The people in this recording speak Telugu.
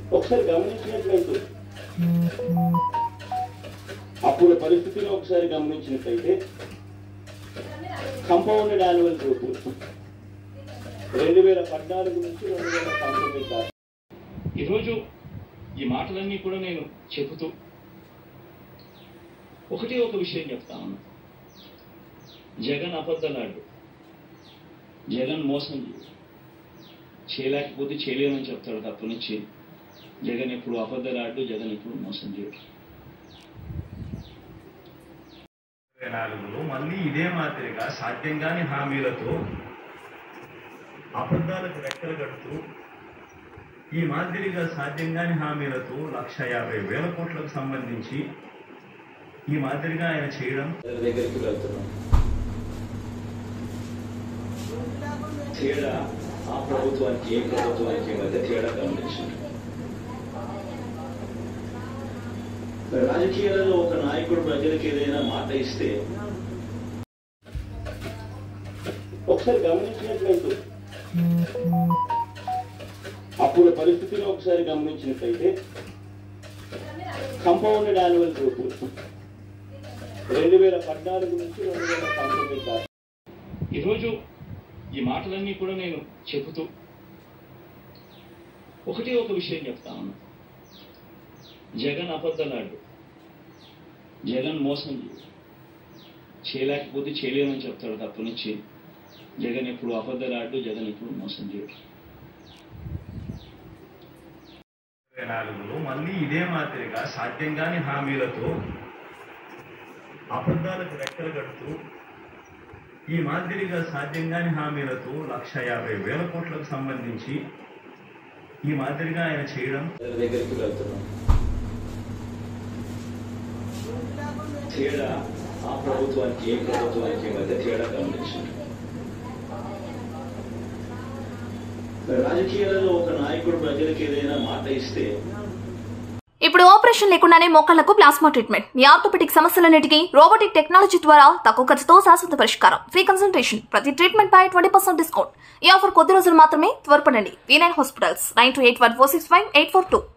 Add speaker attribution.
Speaker 1: ఒకసారి గమనించినట్లయితే అప్పుడు పరిస్థితిని ఒకసారి గమనించినట్లయితే కంపౌండెడ్ యాన్యువల్ గ్రోత్ రెండు వేల పద్నాలుగు నుంచి రెండు వేల పంతొమ్మిది దాకా ఈరోజు ఈ మాటలన్నీ కూడా నేను చెబుతూ ఒకటే ఒక విషయం చెప్తా ఉన్నా జగన్ అబద్ధలాడు జగన్ మోసం చేయడు. చేయలేకపోతే చేయలేమని చెప్తాడు తప్ప నుంచి జగన్ ఎప్పుడు అబద్ధలాడు జగన్ ఎప్పుడు మోసం చేయడు
Speaker 2: ఇరవై నాలుగులో మళ్ళీ ఇదే మాదిరిగా సాధ్యం కాని హామీలతో అబద్ధాలకు రెక్కలు కడుతూ ఈ మాదిరిగా సాధ్యం కాని హామీలతో లక్ష యాభై వేల కోట్లకు సంబంధించి ఈ మాదిరిగా ఆయన చేయడం
Speaker 1: ప్రజల దగ్గరికి వెళ్తున్నాం తేడా ఆ ప్రభుత్వానికి ఏ ప్రభుత్వానికి మధ్య తేడా గమనించండి రాజకీయాలలో ఒక నాయకుడు ప్రజలకు ఏదైనా మాట ఇస్తే ఒకసారి గమనించినట్లయితే అప్పుడు పరిస్థితిని ఒకసారి గమనించినట్లయితే కంపౌండెడ్ యాన్యువల్ గ్రోత్ రెండు వేల పద్నాలుగు నుంచి రెండు వేల పంతొమ్మిది దాకా ఈరోజు ఈ మాటలన్నీ కూడా నేను చెబుతూ ఒకటే ఒక విషయం చెప్తా ఉన్నా జగన్ అబద్ధలాడు జగన్ మోసం చేయడు. చేయలేకపోతే చేయలేమని చెప్తాడు తప్ప నుంచి జగన్ ఎప్పుడు అబద్ధలాడు జగన్ ఎప్పుడు మోసం చేయడు
Speaker 2: ఇరవై నాలుగులో మళ్ళీ ఇదే మాదిరిగా సాధ్యం కాని హామీలతో అబద్ధాలకు రెక్కలు కడుతూ ఈ మాదిరిగా సాధ్యం కాని హామీలతో లక్ష యాభై వేల కోట్లకు సంబంధించి ఈ మాదిరిగా ఆయన చేయడం
Speaker 1: ప్రజల దగ్గరికి వెళ్తున్నాం తేడా ఆ ప్రభుత్వానికి ఏ ప్రభుత్వానికి మధ్య తేడా గమనించండి రాజకీయాలలో ఒక నాయకుడు ప్రజలకు ఏదైనా మాట ఇస్తే
Speaker 3: ఇప్పుడు ఆపరేషన్ లేకుండానే మోకాళ్లకు ప్లాస్మా ట్రీట్మెంట్ మీ ఆర్థోపెటిక్ సమస్యలన్నిటికీ రోబోటిక్ టెక్నాలజీ ద్వారా తక్కువ ఖర్చుతో శాశ్వత పరిష్కారం ఫ్రీ కన్సల్టేషన్ ప్రతి ట్రీట్మెంట్ పై ట్వంటీ పర్సెంట్ డిస్కౌంట్ ఈ ఆఫర్ కొద్ది రోజులు మాత్రమే త్వరపడండి V nine hospitals nine two eight one four six five eight four two